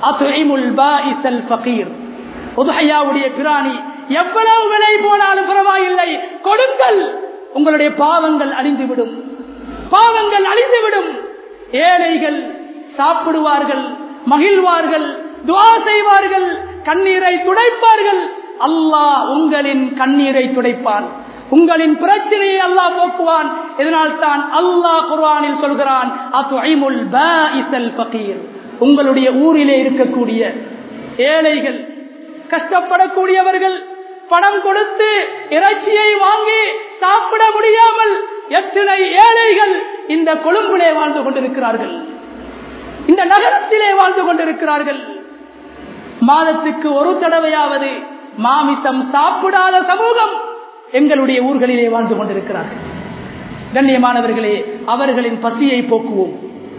உதகையாவுடைய பிராணி எவ்வளவு விலை போனாலும் பரவாயில்லை கொடுங்கள் உங்களுடைய பாவங்கள் அழிந்துவிடும் பாவங்கள் அழிந்துவிடும் ஏழைகள் சாப்பிடுவார்கள் மகிழ்வார்கள் துவா செய்வார்கள் கண்ணீரை துடைப்பார்கள் அல்லாஹ் உங்களின் கண்ணீரை துடைப்பான் உங்களின் பிரச்சனையை அல்லாஹ் போக்குவான் இதனால் தான் அல்லாஹ் குர்ஆனில் சொல்கிறான் உங்களுடைய ஊரிலே இருக்கக்கூடிய ஏழைகள் கஷ்டப்படக்கூடியவர்கள் பணம் கொடுத்து இறைச்சியை வாங்கி சாப்பிட முடியாமல் எத்தனை ஏழைகள் இந்த கொழும்பிலே வாழ்ந்து கொண்டிருக்கிறார்கள் இந்த நகரத்திலே வாழ்ந்து கொண்டிருக்கிறார்கள் மாதத்துக்கு ஒரு தடவையாவது மாமிசம் சாப்பிடாத சமூகம் எங்களுடைய ஊர்களிலே வாழ்ந்து கொண்டிருக்கிறார்கள் கண்ணியமானவர்களே அவர்களின் பசியை போக்குவோம்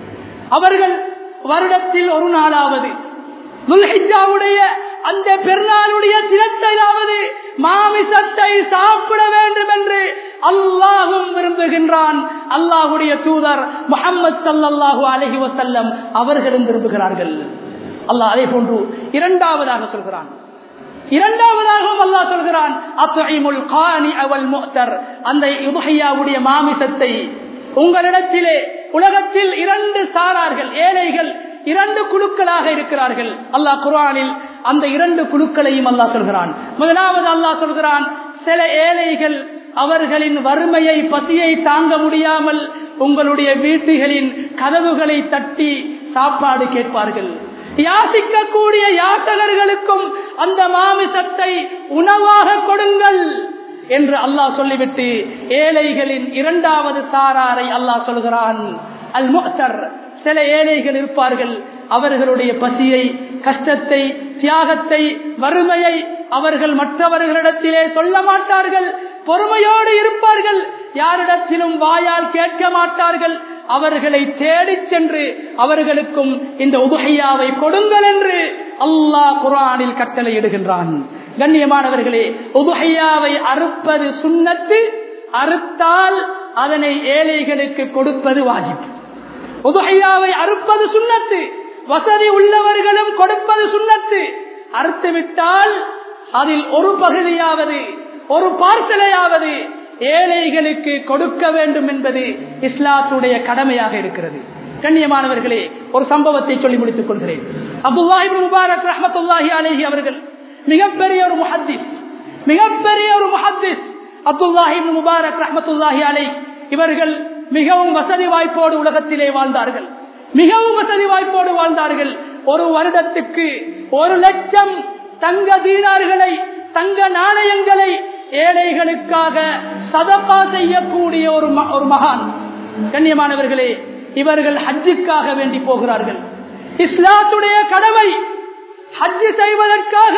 அவர்கள் வருடத்தில் ஒரு நாளாவது துல்ஹிஜாவுடைய அந்த பெருநாளுடைய தினத்தையாவது மாமிசத்தை சாப்பிட வேண்டும் என்று அல்லாஹும் விரும்புகின்றான் அல்லாஹுடைய தூதர் முகமது சல்லாஹூ அலஹி வசல்லம் அவர்களும் விரும்புகிறார்கள் அல்லாஹ் அதே போன்று இரண்டாவதாக சொல்கிறான் இரண்டாவதாகவும் அல்லாஹ் சொல்கிறான் அத்துஐமுல் காணி அவல் முக்தர் அந்த யுபஹையாவுடைய மாமிசத்தை உங்களிடத்திலே உலகத்தில் இரண்டு சாரார்கள் ஏழைகள் இரண்டு குழுக்களாக இருக்கிறார்கள் அல்லாஹ் குர்ஆனில் அந்த இரண்டு குழுக்களையும் அல்லாஹ் சொல்கிறான் முதலாவது அல்லாஹ் சொல்கிறான் சில ஏழைகள் அவர்களின் வறுமையை பசியை தாங்க முடியாமல் உங்களுடைய வீட்டுகளின் கதவுகளை தட்டி சாப்பாடு கேட்பார்கள் யாசிக்கக்கூடிய யாசகர்களுக்கும் அந்த மாமிசத்தை உணவாக கொடுங்கள் என்று அல்லாஹ் சொல்லிவிட்டு ஏழைகளின் இரண்டாவது சாராரை அல்லாஹ் சொல்கிறான் அல் முக்தர் சில ஏழைகள் இருப்பார்கள் அவர்களுடைய பசியை கஷ்டத்தை தியாகத்தை வறுமையை அவர்கள் மற்றவர்களிடத்திலே சொல்ல மாட்டார்கள் பொறுமையோடு இருப்பார்கள் யாரிடத்திலும் வாயால் கேட்க மாட்டார்கள் அவர்களை தேடிச் சென்று அவர்களுக்கும் இந்த உபகையாவை கொடுங்கள் என்று அல்லாஹ் குரானில் கட்டளையிடுகின்றான் கண்ணியமானவர்களே உபகையாவை அறுப்பது சுண்ணத்து அறுத்தால் அதனை ஏழைகளுக்கு கொடுப்பது வாஜிப் உபகையாவை அறுப்பது சுண்ணத்து வசதி உள்ளவர்களும் கொடுப்பது சுண்ணத்து அறுத்து விட்டால் அதில் ஒரு பகுதியாவது ஒரு பார்சலையாவது ஏழைகளுக்கு கொடுக்க வேண்டும் என்பது இஸ்லாத்துடைய கடமையாக இருக்கிறது கண்ணியமானவர்களே ஒரு சம்பவத்தை சொல்லி முடித்துக் கொள்கிறேன் அபுல்லாஹி முபாரக் ரஹமத்துல்லாஹி அலேஹி அவர்கள் மிகப்பெரிய ஒரு முஹத்திஸ் மிகப்பெரிய ஒரு முஹத்திஸ் அப்துல்லாஹி முபாரக் ரஹமத்துல்லாஹி அலை இவர்கள் மிகவும் வசதி வாய்ப்போடு உலகத்திலே வாழ்ந்தார்கள் மிகவும் வசதி வாய்ப்போடு வாழ்ந்தார்கள் ஒரு வருடத்துக்கு ஒரு லட்சம் தங்க தீனார்களை தங்க நாணயங்களை ஏழைகளுக்காக சதப்பா செய்யக்கூடிய ஒரு ஒரு மகான் கண்ணியமானவர்களே இவர்கள் ஹஜ்ஜுக்காக வேண்டி போகிறார்கள் இஸ்லாத்துடைய கடமை ஹஜ்ஜு செய்வதற்காக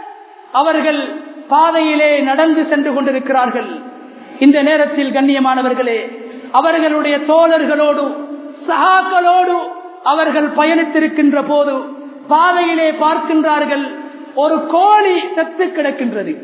அவர்கள் பாதையிலே நடந்து சென்று கொண்டிருக்கிறார்கள் இந்த நேரத்தில் கண்ணியமானவர்களே அவர்களுடைய தோழர்களோடு சகாக்களோடு அவர்கள் பயணித்திருக்கின்ற போது பாதையிலே பார்க்கின்றார்கள் ஒரு கோழி செத்து கிடக்கின்றது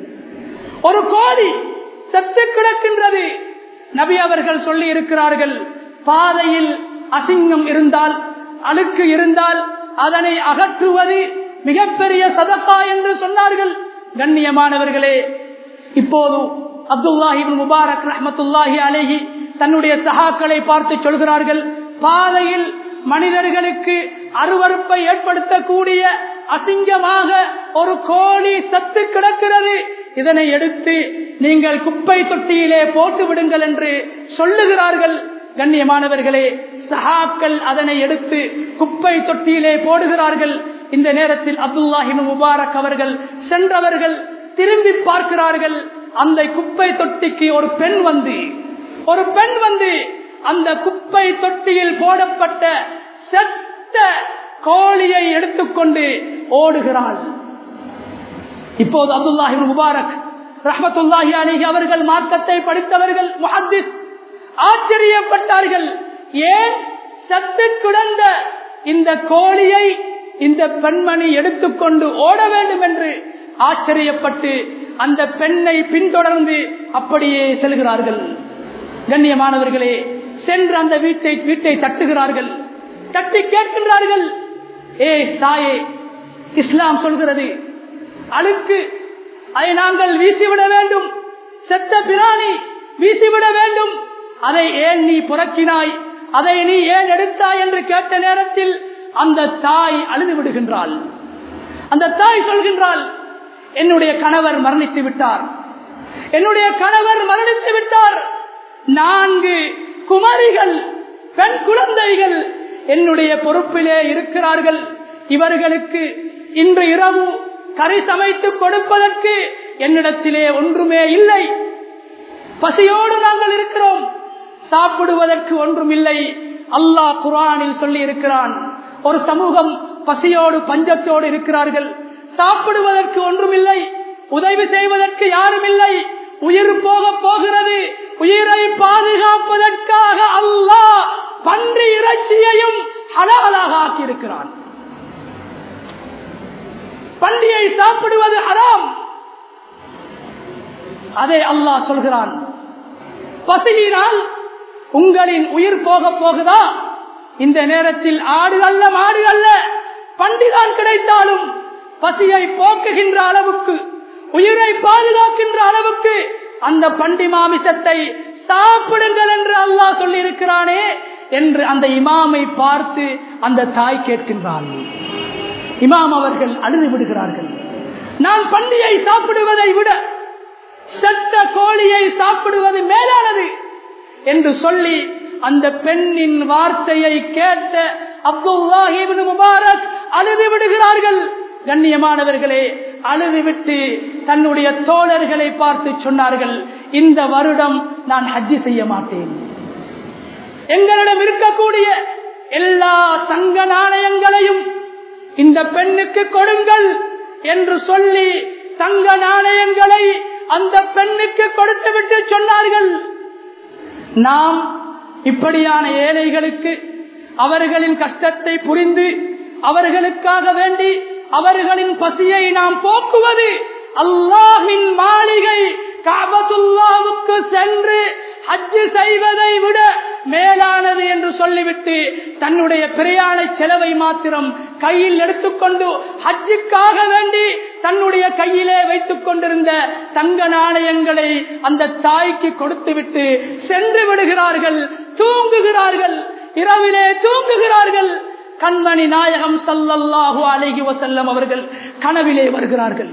ஒரு கோழி செத்து கிடக்கின்றது நபி அவர்கள் சொல்லி இருக்கிறார்கள் பாதையில் அசிங்கம் இருந்தால் அழுக்கு இருந்தால் அதனை அகற்றுவது மிகப்பெரிய சதக்கா என்று சொன்னார்கள் கண்ணியமானவர்களே இப்போது அப்துல்லாஹிபின் முபாரக் ரஹமத்துல்லாஹி அலேஹி தன்னுடைய சகாக்களை பார்த்து சொல்கிறார்கள் பாதையில் மனிதர்களுக்கு அருவறுப்பை ஏற்படுத்தக்கூடிய அசிங்கமாக ஒரு கோழி சத்து கிடக்கிறது இதனை எடுத்து நீங்கள் குப்பை தொட்டியிலே போட்டு விடுங்கள் என்று சொல்லுகிறார்கள் கண்ணியமானவர்களே சஹாக்கள் அதனை எடுத்து குப்பை தொட்டியிலே போடுகிறார்கள் இந்த நேரத்தில் அப்துல்லாஹின் முபாரக் அவர்கள் சென்றவர்கள் திரும்பி பார்க்கிறார்கள் அந்த குப்பை தொட்டிக்கு ஒரு பெண் வந்து ஒரு பெண் வந்து அந்த குப்பை தொட்டியில் போடப்பட்ட செத்த கோழியை எடுத்துக்கொண்டு ஓடுகிறாள் இப்போது அப்துல்லாஹி முபாரக் ரஹமத்துல்லாஹி அலிஹி அவர்கள் மார்க்கத்தை படித்தவர்கள் முஹத்திஸ் ஆச்சரியப்பட்டார்கள் ஏன் சத்து கிடந்த இந்த கோழியை இந்த பெண்மணி எடுத்துக்கொண்டு ஓட வேண்டும் என்று ஆச்சரியப்பட்டு அந்த பெண்ணை பின்தொடர்ந்து அப்படியே செல்கிறார்கள் கண்ணியமானவர்களே சென்று அந்த வீட்டை வீட்டை தட்டுகிறார்கள் தட்டி கேட்கின்றார்கள் ஏ தாயே இஸ்லாம் சொல்கிறது அழுக்கு அதை நாங்கள் வீசிவிட வேண்டும் செத்த பிராணி வீசிவிட வேண்டும் அதை ஏன் நீ புரட்சினாய் அதை நீ ஏன் எடுத்தாய் என்று கேட்ட நேரத்தில் அந்த தாய் அழுது விடுகின்றாள் அந்த தாய் சொல்கின்றாள் என்னுடைய கணவர் மரணித்து விட்டார் என்னுடைய கணவர் மரணித்து விட்டார் நான்கு குமரிகள் பெண் குழந்தைகள் என்னுடைய பொறுப்பிலே இருக்கிறார்கள் இவர்களுக்கு இன்று இரவு கறி சமைத்து கொடுப்பதற்கு என்னிடத்திலே ஒன்றுமே இல்லை பசியோடு நாங்கள் இருக்கிறோம் சாப்பிடுவதற்கு ஒன்றும் இல்லை அல்லாஹ் குரானில் சொல்லி இருக்கிறான் ஒரு சமூகம் பசியோடு பஞ்சத்தோடு இருக்கிறார்கள் சாப்பிடுவதற்கு ஒன்றுமில்லை உதவி செய்வதற்கு யாரும் இல்லை உயிர் போக போகிறது உயிரை பாதுகாப்பதற்காக அல்லாஹ் பன்றி இறைச்சியையும் ஹலாலாக ஆக்கியிருக்கிறான் பன்றியை சாப்பிடுவது ஹராம் அதை அல்லாஹ் சொல்கிறான் பசியினால் உங்களின் உயிர் போக போகுதா இந்த நேரத்தில் ஆடு அல்ல மாடு அல்ல பண்டிதான் கிடைத்தாலும் பசியை போக்குகின்ற அளவுக்கு உயிரை பாதுகாக்கின்ற அளவுக்கு அந்த பண்டி மாமிசத்தை சாப்பிடுங்கள் என்று அல்லாஹ் சொல்லி இருக்கிறானே என்று அந்த இமாமை பார்த்து அந்த தாய் கேட்கின்றான் இமாம் அவர்கள் அழுது விடுகிறார்கள் நான் பண்டியை சாப்பிடுவதை விட செத்த கோழியை சாப்பிடுவது மேலானது என்று சொல்லி அந்த பெண்ணின் வார்த்தையை கேட்ட அப்துல்லாஹிபின் முபாரக் அழுது விடுகிறார்கள் கண்ணியமானவர்களே அழுதுவிட்டு தன்னுடைய தோழர்களை பார்த்து சொன்னார்கள் இந்த வருடம் நான் ஹஜ்ஜி செய்ய மாட்டேன் எங்களிடம் இருக்கக்கூடிய எல்லா தங்க நாணயங்களையும் இந்த பெண்ணுக்கு கொடுங்கள் என்று சொல்லி தங்க நாணயங்களை அந்த பெண்ணுக்கு கொடுத்துவிட்டு சொன்னார்கள் நாம் இப்படியான ஏழைகளுக்கு அவர்களின் கஷ்டத்தை புரிந்து அவர்களுக்காக வேண்டி அவர்களின் பசியை நாம் போக்குவது அல்லாஹின் மாளிகை காபத்துல்லாவுக்கு சென்று ஹஜ்ஜு செய்வதை விட மேலானது என்று சொல்லிவிட்டு தன்னுடைய பிரயாண செலவை மாத்திரம் கையில் எடுத்துக்கொண்டு ஹஜ்ஜுக்காக வேண்டி தன்னுடைய கையிலே வைத்துக் கொண்டிருந்த தங்க நாணயங்களை அந்த தாய்க்கு கொடுத்துவிட்டு சென்று விடுகிறார்கள் தூங்குகிறார்கள் இரவிலே தூங்குகிறார்கள் கண்மணி நாயகம் சல்லல்லாஹு அழகி வசல்லம் அவர்கள் கனவிலே வருகிறார்கள்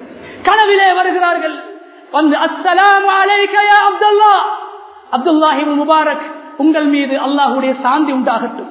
கனவிலே வருகிறார்கள் வந்து அஸ்ஸலாம் அலைக்கயா அப்துல்லா அப்துல்லாஹி முபாரக் உங்கள் மீது அல்லாஹுடைய சாந்தி உண்டாகட்டும்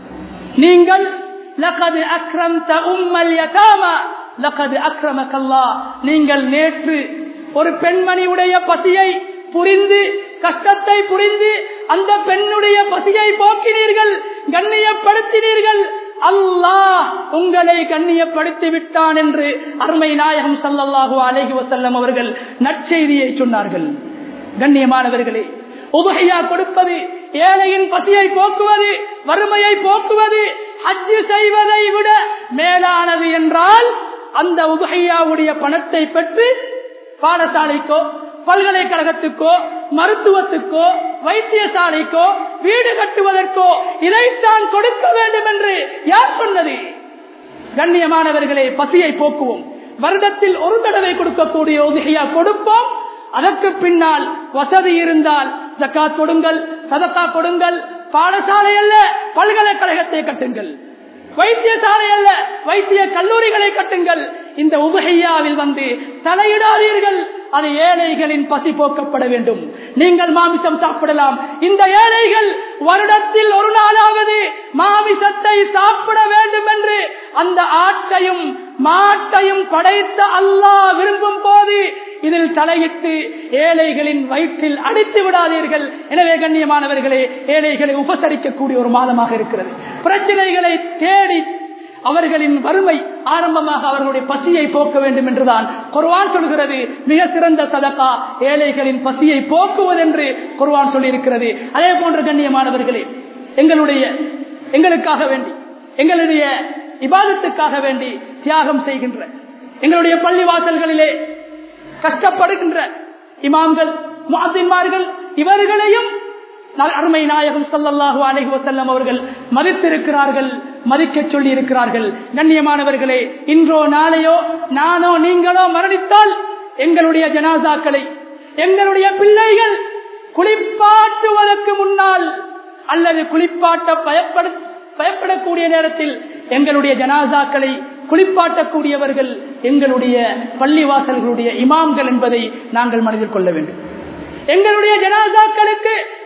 நீங்கள் லகது அக்ரம்த உம்மல் யதாமா லகது அக்ரமக்கல்லா நீங்கள் நேற்று ஒரு பெண்மணியுடைய பசியை புரிந்து கஷ்டத்தை புரிந்து அந்த பெண்ணுடைய பசியை போக்கினீர்கள் கண்ணியப்படுத்தினீர்கள் அல்லாஹ் உங்களை கண்ணியப்படுத்தி விட்டான் என்று அருமை நாயகம் சல்லல்லாஹு அலஹி வசல்லம் அவர்கள் நற்செய்தியை சொன்னார்கள் கண்ணியமானவர்களே உபகையா கொடுப்பது ஏழையின் பசியை போக்குவது வறுமையை போக்குவது ஹஜ்ஜு செய்வதை விட மேலானது என்றால் அந்த உபகையாவுடைய பணத்தை பெற்று பாடசாலைக்கோ பல்கலைக்கழகத்துக்கோ மருத்துவத்துக்கோ வைத்தியசாலைக்கோ வீடு கட்டுவதற்கோ இதைத்தான் கொடுக்க வேண்டும் என்று யார் சொன்னது கண்ணியமானவர்களே பசியை போக்குவோம் வருடத்தில் ஒரு தடவை கொடுக்கக்கூடிய உதவியா கொடுப்போம் அதற்கு பின்னால் வசதி இருந்தால் ஜக்காத் கொடுங்கள் சதக்கா கொடுங்கள் பாடசாலை அல்ல பல்கலைக்கழகத்தை கட்டுங்கள் வைத்தியசாலை அல்ல வைத்திய கல்லூரிகளை கட்டுங்கள் இந்த உபகையாவில் வந்து தலையிடாதீர்கள் அது ஏழைகளின் பசி போக்கப்பட வேண்டும் நீங்கள் மாமிசம் சாப்பிடலாம் இந்த ஏழைகள் வருடத்தில் ஒரு நாளாவது மாமிசத்தை சாப்பிட வேண்டும் என்று அந்த ஆட்டையும் மாட்டையும் படைத்த அல்லாஹ் விரும்பும் போது இதில் தலையிட்டு ஏழைகளின் வயிற்றில் அடித்து விடாதீர்கள் எனவே கண்ணியமானவர்களே ஏழைகளை உபசரிக்கக்கூடிய ஒரு மாதமாக இருக்கிறது பிரச்சனைகளை தேடி அவர்களின் வறுமை ஆரம்பமாக அவர்களுடைய பசியை போக்க வேண்டும் என்றுதான் குர்வான் சொல்கிறது மிக சிறந்த சதக்கா ஏழைகளின் பசியை போக்குவது என்று குர்வான் சொல்லியிருக்கிறது அதே போன்ற கண்ணியமானவர்களே எங்களுடைய எங்களுக்காக வேண்டி எங்களுடைய இபாதத்துக்காக வேண்டி தியாகம் செய்கின்ற எங்களுடைய பள்ளி வாசல்களிலே கஷ்டப்படுகின்ற இமாம்கள் மாதின்மார்கள் இவர்களையும் அருமை நாயகம் சல்லல்லாஹு அலஹி வசல்லம் அவர்கள் மதித்திருக்கிறார்கள் மதிக்க சொல்லி இருக்கிறார்கள் கண்ணியமானவர்களே இன்றோ நாளையோ நானோ நீங்களோ மரணித்தால் எங்களுடைய ஜனாசாக்களை எங்களுடைய பிள்ளைகள் குளிப்பாட்டுவதற்கு முன்னால் அல்லது குளிப்பாட்ட பயப்பட பயப்படக்கூடிய நேரத்தில் எங்களுடைய ஜனாசாக்களை குளிப்பாட்டக்கூடியவர்கள் எங்களுடைய பள்ளிவாசல்களுடைய இமாம்கள் என்பதை நாங்கள் மனதில் கொள்ள வேண்டும் எங்களுடைய ஜனாசாக்களுக்கு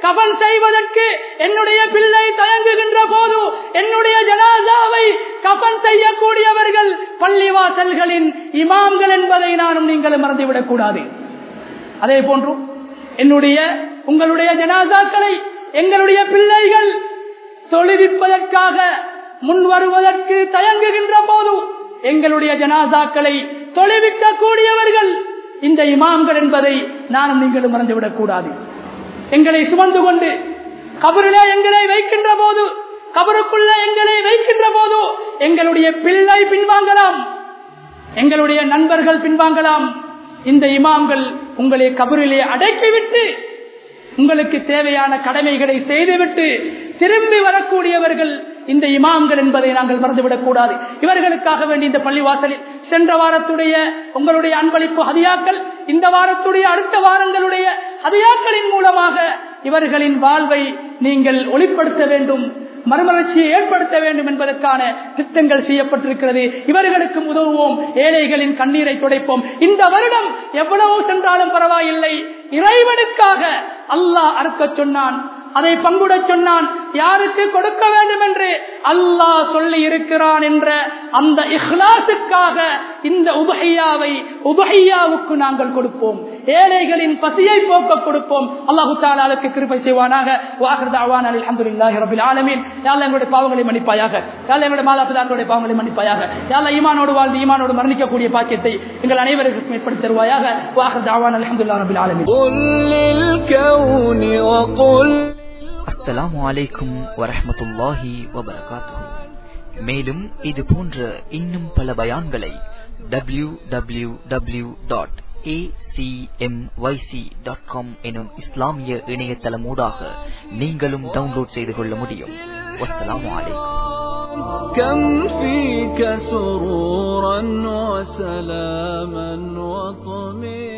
கபன் செய்வதற்கு என்னுடைய பிள்ளை தயங்குகின்ற போது என்னுடைய ஜனாதாவை கபன் செய்யக்கூடியவர்கள் பள்ளிவாசல்களின் இமாம்கள் என்பதை நானும் நீங்களும் மறந்துவிடக் கூடாது அதே போன்று என்னுடைய உங்களுடைய ஜனாதாக்களை எங்களுடைய பிள்ளைகள் தொழுவிப்பதற்காக முன் வருவதற்கு தயங்குகின்ற போது எங்களுடைய ஜனாதாக்களை தொலைவிக்க கூடியவர்கள் இந்த இமாம்கள் என்பதை நானும் நீங்களும் மறந்துவிடக் கூடாது எங்களை சுமந்து கொண்டு கபரிலே எங்களை வைக்கின்ற போது கபருக்குள்ள எங்களை வைக்கின்ற போது எங்களுடைய பிள்ளை பின்வாங்கலாம் எங்களுடைய நண்பர்கள் பின்வாங்கலாம் இந்த இமாம்கள் உங்களை கபரிலே அடக்கிவிட்டு உங்களுக்கு தேவையான கடமைகளை செய்துவிட்டு திரும்பி வரக்கூடியவர்கள் இந்த இமாம்கள் என்பதை நாங்கள் மறந்துவிடக் கூடாது இவர்களுக்காக வேண்டி இந்த பள்ளிவாசலில் சென்ற வாரத்துடைய உங்களுடைய அன்பளிப்பு ஹதியாக்கள் இந்த வாரத்துடைய அடுத்த வாரங்களுடைய ஹதியாக்களின் மூலமாக இவர்களின் வாழ்வை நீங்கள் ஒளிப்படுத்த வேண்டும் மறுமலர்ச்சியை ஏற்படுத்த வேண்டும் என்பதற்கான திட்டங்கள் செய்யப்பட்டிருக்கிறது இவர்களுக்கும் உதவுவோம் ஏழைகளின் கண்ணீரை துடைப்போம் இந்த வருடம் எவ்வளவு சென்றாலும் பரவாயில்லை இறைவனுக்காக அல்லாஹ் அறுக்க சொன்னான் அதை பங்குட சொன்னான் யாருக்கு கொடுக்க வேண்டும் என்று அல்லாஹ் சொல்லி இருக்கிறான் என்ற அந்த இஹ்லாசுக்காக இந்த உபஹையாவை உபஹையாவுக்கு நாங்கள் கொடுப்போம் ஏழைகளின் பசியை போக்க கொடுப்போம் அல்லாஹு தாலாவுக்கு கிருப்பை செய்வானாக வாஹர்தாவான் அல்ஹம்துலில்லாஹி ரபில் ஆலமீன் யாழ்ல எங்களுடைய பாவங்களை மன்னிப்பாயாக யாழ்ல எங்களுடைய மாதாபிதாக்களுடைய பாவங்களை மன்னிப்பாயாக யாழ்ல ஈமானோடு வாழ்ந்து ஈமானோடு மரணிக்கக்கூடிய பாக்கியத்தை எங்கள் அனைவருக்கும் ஏற்படுத்தி தருவாயாக வாஹர்தாவான் அல்ஹம்துலில்லாஹி ரபில் ஆலமீன் قل للكون وقل அஸ்ஸலாமு அலைக்கும் வரஹ்மத்துல்லாஹி வபரகாத்துஹு மேலும் இது போன்ற இன்னும் பல பயான்களை W W W dot dot com எனும் இஸ்லாமிய இணையதளமூடாக நீங்களும் டவுன்லோட் செய்து கொள்ள முடியும் வஸ்ஸலாமு அலைக்கும் كم فيك سرورا وسلاما وطمئنا